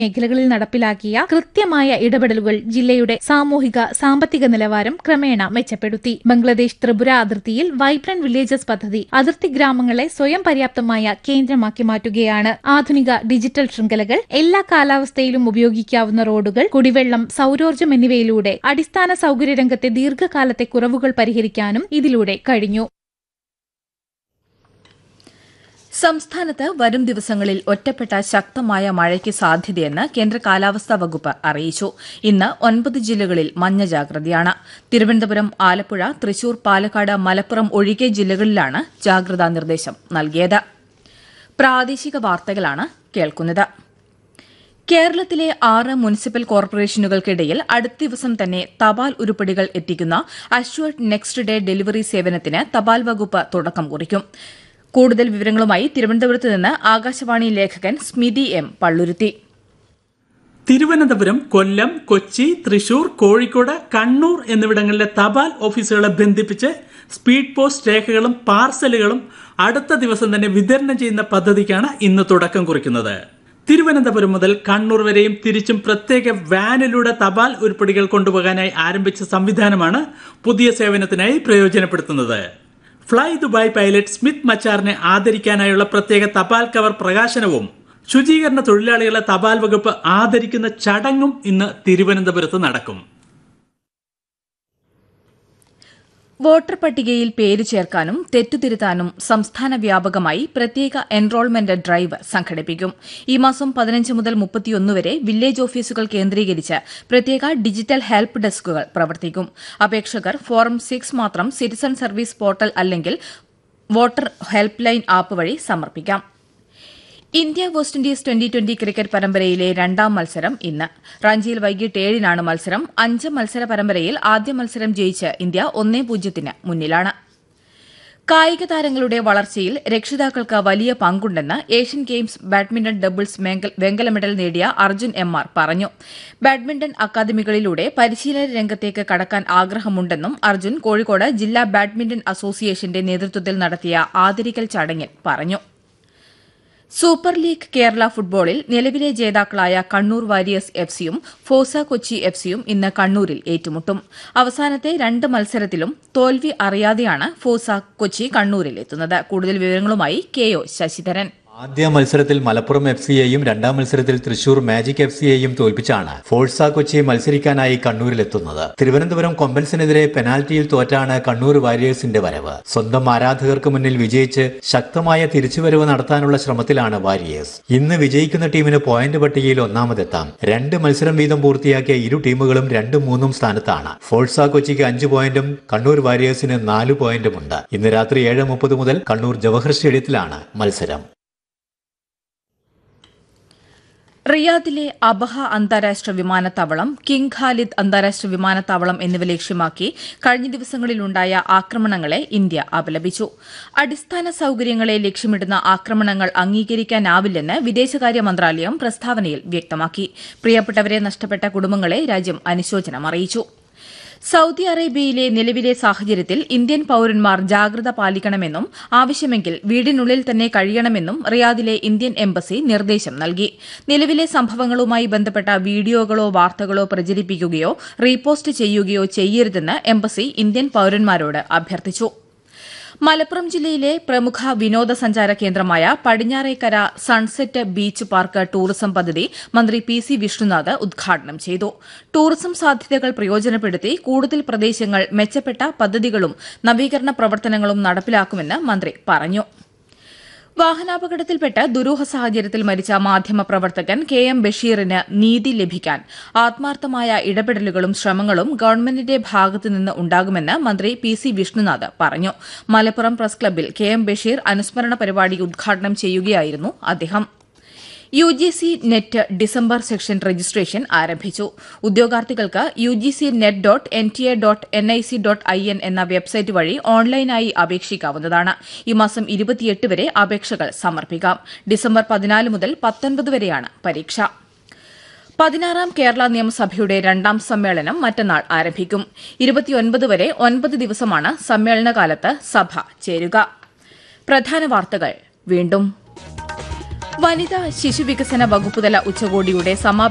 മേഖലകളിൽ നടപ്പിലാക്കിയ കൃത്യമായ ഇടപെടലുകൾ ജില്ലയുടെ സാമൂഹിക സാമ്പത്തിക നിലവാരം ക്രമേണ മെച്ചപ്പെടുത്തി ബംഗ്ലാദേശ് ത്രിപുര അതിർത്തിയിൽ വൈബ്രന്റ് വില്ലേജസ് പദ്ധതി അതിർത്തി ഗ്രാമങ്ങളെ സ്വയം പര്യാപ്തമായ കേന്ദ്രമാക്കി മാറ്റുകയാണ് ആധുനിക ഡിജിറ്റൽ ശൃംഖലകൾ എല്ലാ കാലാവസ്ഥയിലും ഉപയോഗിക്കാവുന്ന റോഡുകൾ കുടിവെള്ളം സൌരോർജ്ജം എന്നിവയിലൂടെ അടിസ്ഥാന സൌകര്യ രംഗത്തെ ദീർഘകാലത്തെ കുറവുകൾ പരിഹരിക്കാനും ഇതിലൂടെ കഴിഞ്ഞു സംസ്ഥാനത്ത് വരും ദിവസങ്ങളിൽ ഒറ്റപ്പെട്ട ശക്തമായ മഴയ്ക്ക് സാധ്യതയെന്ന് കേന്ദ്ര കാലാവസ്ഥാ വകുപ്പ് അറിയിച്ചു ഇന്ന് ഒൻപത് ജില്ലകളിൽ മഞ്ഞ ജാഗ്രതയാണ് തിരുവനന്തപുരം ആലപ്പുഴ തൃശൂർ പാലക്കാട് മലപ്പുറം ഒഴികെ ജില്ലകളിലാണ് ജാഗ്രതാ നിർദ്ദേശം നൽകിയത് പ്രാദേശിക വാർത്തകളാണ് കേൾക്കുന്നത് കേരളത്തിലെ ആറ് മുനിസിപ്പൽ കോർപ്പറേഷനുകൾക്കിടയിൽ അടുത്ത ദിവസം തന്നെ തപാൽ ഉരുപ്പടികൾ എത്തിക്കുന്ന അഷ്വർഡ് നെക്സ്റ്റ് ഡേ ഡെലിവറി സേവനത്തിന് തപാൽ വകുപ്പ് തുടക്കം കുറിക്കും കൂടുതൽ വിവരങ്ങളുമായി തിരുവനന്തപുരത്ത് നിന്ന് ആകാശവാണി ലേഖകൻ സ്മിതി എം പള്ളുരുത്തി തിരുവനന്തപുരം കൊല്ലം കൊച്ചി തൃശൂർ കോഴിക്കോട് കണ്ണൂർ എന്നിവിടങ്ങളിലെ തപാൽ ഓഫീസുകളെ ബന്ധിപ്പിച്ച് സ്പീഡ് പോസ്റ്റ് രേഖകളും പാർസലുകളും അടുത്ത ദിവസം തന്നെ വിതരണം ചെയ്യുന്ന പദ്ധതിക്കാണ് ഇന്ന് തുടക്കം കുറിക്കുന്നത് തിരുവനന്തപുരം മുതൽ കണ്ണൂർ വരെയും തിരിച്ചും പ്രത്യേക വാനിലൂടെ തപാൽ ഉരുപ്പടികൾ കൊണ്ടുപോകാനായി ആരംഭിച്ച സംവിധാനമാണ് പുതിയ സേവനത്തിനായി പ്രയോജനപ്പെടുത്തുന്നത് ഫ്ലൈ ദുബായ് പൈലറ്റ് സ്മിത്ത് മച്ചാറിനെ ആദരിക്കാനായുള്ള പ്രത്യേക തപാൽ കവർ പ്രകാശനവും ശുചീകരണ തൊഴിലാളികളെ തപാൽ വകുപ്പ് ആദരിക്കുന്ന ചടങ്ങും ഇന്ന് തിരുവനന്തപുരത്ത് നടക്കും വോട്ടർ പട്ടികയിൽ പേര് ചേർക്കാനും തെറ്റുതിരുത്താനും സംസ്ഥാന വ്യാപകമായി പ്രത്യേക എൻറോൾമെന്റ് ഡ്രൈവ് സംഘടിപ്പിക്കും ഈ മാസം പതിനഞ്ച് മുതൽ മുപ്പത്തിയൊന്ന് വരെ വില്ലേജ് ഓഫീസുകൾ കേന്ദ്രീകരിച്ച് പ്രത്യേക ഡിജിറ്റൽ ഹെൽപ്പ് ഡെസ്കുകൾ പ്രവർത്തിക്കും അപേക്ഷകർ ഫോറം സിക്സ് മാത്രം സിറ്റിസൺ സർവീസ് പോർട്ടൽ അല്ലെങ്കിൽ വോട്ടർ ഹെൽപ്പ് ലൈൻ ആപ്പ് വഴി സമർപ്പിക്കാം India West Indies twenty twenty cricket പരമ്പരയിലെ രണ്ടാം മത്സരം ഇന്ന് റാഞ്ചിയിൽ വൈകിട്ട് ഏഴിനാണ് മത്സരം അഞ്ച് മത്സര പരമ്പരയിൽ ആദ്യ മത്സരം ജയിച്ച് ഇന്ത്യ ഒന്നേ പൂജ്യത്തിന് മുന്നിലാണ് കായിക താരങ്ങളുടെ വളർച്ചയിൽ രക്ഷിതാക്കൾക്ക് വലിയ പങ്കുണ്ടെന്ന് ഏഷ്യൻ ഗെയിംസ് ബാഡ്മിന്റൺ ഡബിൾസ് വെങ്കല മെഡൽ നേടിയ അർജുൻ എം ആർ പറഞ്ഞു ബാഡ്മിന്റൺ അക്കാദമികളിലൂടെ പരിശീലന രംഗത്തേക്ക് കടക്കാൻ ആഗ്രഹമുണ്ടെന്നും അർജുൻ കോഴിക്കോട് ജില്ലാ ബാഡ്മിന്റൺ അസോസിയേഷന്റെ നേതൃത്വത്തിൽ നടത്തിയ ആദരിക്കൽ ചടങ്ങിൽ പറഞ്ഞു സൂപ്പർ ലീഗ് കേരള ഫുട്ബോളിൽ നിലവിലെ ജേതാക്കളായ കണ്ണൂർ വാരിയേഴ്സ് എഫ് സിയും ഫോസ കൊച്ചി എഫ് സിയും ഇന്ന് കണ്ണൂരിൽ ഏറ്റുമുട്ടും അവസാനത്തെ രണ്ട് മത്സരത്തിലും തോൽവി അറിയാതെയാണ് ഫോസ കൊച്ചി കണ്ണൂരിൽ എത്തുന്നത് കൂടുതൽ വിവരങ്ങളുമായി കെ ഒ ശശിധരൻ ആദ്യ മത്സരത്തിൽ മലപ്പുറം എഫ് സിയെയും രണ്ടാം മത്സരത്തിൽ തൃശൂർ മാജിക് എഫ് സിയെയും തോൽപ്പിച്ചാണ് ഫോഴ്സ കൊച്ചി മത്സരിക്കാനായി കണ്ണൂരിലെത്തുന്നത് തിരുവനന്തപുരം കൊമ്പൻസിനെതിരെ പെനാൽറ്റിയിൽ തോറ്റാണ് കണ്ണൂർ വാരിയേഴ്സിന്റെ വരവ് സ്വന്തം ആരാധകർക്ക് മുന്നിൽ വിജയിച്ച് ശക്തമായ തിരിച്ചുവരവ് നടത്താനുള്ള ശ്രമത്തിലാണ് വാരിയേഴ്സ് ഇന്ന് വിജയിക്കുന്ന ടീമിന് പോയിന്റ് പട്ടികയിൽ ഒന്നാമതെത്താം രണ്ട് മത്സരം വീതം പൂർത്തിയാക്കിയ ഇരു ടീമുകളും രണ്ടും മൂന്നും സ്ഥാനത്താണ് ഫോഴ്സ കൊച്ചിക്ക് അഞ്ച് പോയിന്റും കണ്ണൂർ വാരിയേഴ്സിന് നാല് പോയിന്റുമുണ്ട് ഇന്ന് രാത്രി ഏഴ് മുപ്പത് മുതൽ കണ്ണൂർ ജവഹർ സ്റ്റേഡിയത്തിലാണ് മത്സരം റിയാദിലെ അബഹ അന്താരാഷ്ട്ര വിമാനത്താവളം കിങ് ഖാലിദ് അന്താരാഷ്ട്ര വിമാനത്താവളം എന്നിവ ലക്ഷ്യമാക്കി കഴിഞ്ഞ ദിവസങ്ങളിലുണ്ടായ ആക്രമണങ്ങളെ ഇന്ത്യ അപലപിച്ചു അടിസ്ഥാന സൌകര്യങ്ങളെ ലക്ഷ്യമിടുന്ന ആക്രമണങ്ങൾ അംഗീകരിക്കാനാവില്ലെന്ന് വിദേശകാര്യ മന്ത്രാലയം പ്രസ്താവനയിൽ വ്യക്തമാക്കി പ്രിയപ്പെട്ടവരെ നഷ്ടപ്പെട്ട കുടുംബങ്ങളെ രാജ്യം അനുശോചനം അറിയിച്ചു സൌദി അറേബ്യയിലെ നിലവിലെ സാഹചര്യത്തിൽ ഇന്ത്യൻ പൌരന്മാർ ജാഗ്രത പാലിക്കണമെന്നും ആവശ്യമെങ്കിൽ വീടിനുള്ളിൽ തന്നെ കഴിയണമെന്നും റിയാദിലെ ഇന്ത്യൻ എംബസി നിർദ്ദേശം നൽകി നിലവിലെ സംഭവങ്ങളുമായി ബന്ധപ്പെട്ട വീഡിയോകളോ വാർത്തകളോ പ്രചരിപ്പിക്കുകയോ റീപോസ്റ്റ് ചെയ്യുകയോ ചെയ്യരുതെന്ന് എംബസി ഇന്ത്യൻ പൌരന്മാരോട് അഭ്യർത്ഥിച്ചു മലപ്പുറം ജില്ലയിലെ പ്രമുഖ വിനോദസഞ്ചാര കേന്ദ്രമായ Padinjarekkara sunset beach park tourism പദ്ധതി മന്ത്രി പി സി വിഷ്ണുനാഥ് ഉദ്ഘാടനം ചെയ്തു ടൂറിസം സാധ്യതകൾ പ്രയോജനപ്പെടുത്തി കൂടുതൽ പ്രദേശങ്ങൾ മെച്ചപ്പെട്ട പദ്ധതികളും നവീകരണ പ്രവർത്തനങ്ങളും നടപ്പിലാക്കുമെന്ന് മന്ത്രി പറഞ്ഞു വാഹനാപകടത്തിൽപ്പെട്ട് ദുരൂഹ സാഹചര്യത്തിൽ മരിച്ച മാധ്യമപ്രവർത്തകൻ കെ എം ബഷീറിന് നീതി ലഭിക്കാൻ ആത്മാർത്ഥമായ ഇടപെടലുകളും ശ്രമങ്ങളും ഗവൺമെന്റിന്റെ ഭാഗത്തുനിന്ന് ഉണ്ടാകുമെന്ന് മന്ത്രി പി സി വിഷ്ണുനാഥ് പറഞ്ഞു മലപ്പുറം പ്രസ് ക്ലബ്ബിൽ കെ എം ബഷീർ അനുസ്മരണ പരിപാടി ഉദ്ഘാടനം ചെയ്യുകയായിരുന്നു അദ്ദേഹം U G C net December session registration ആരംഭിച്ചു ഉദ്യോഗാർത്ഥികൾക്ക് U G C net dot N T A dot N I C dot I N എന്ന വെബ്സൈറ്റ് വഴി ഓൺലൈനായി അപേക്ഷിക്കാവുന്നതാണ് ഈ മാസം ഇരുപത്തിയെട്ട് വരെ അപേക്ഷകൾ സമർപ്പിക്കാം ഡിസംബർ പതിനാല് മുതൽ പത്തൊൻപത് വരെയാണ് പരീക്ഷ പതിനാറാം കേരള നിയമസഭയുടെ രണ്ടാം സമ്മേളനം മറ്റന്നാൾ ആരംഭിക്കും ഇരുപത്തിയൊൻപത് വരെ ഒൻപത് ദിവസമാണ് സമ്മേളനകാലത്ത് സഭ ചേരുക പ്രധാന വാർത്തകൾ വീണ്ടും വനിതാ ശിശുവികസന വകുപ്പുതല ഉച്ചകോടിയുടെ സമാപന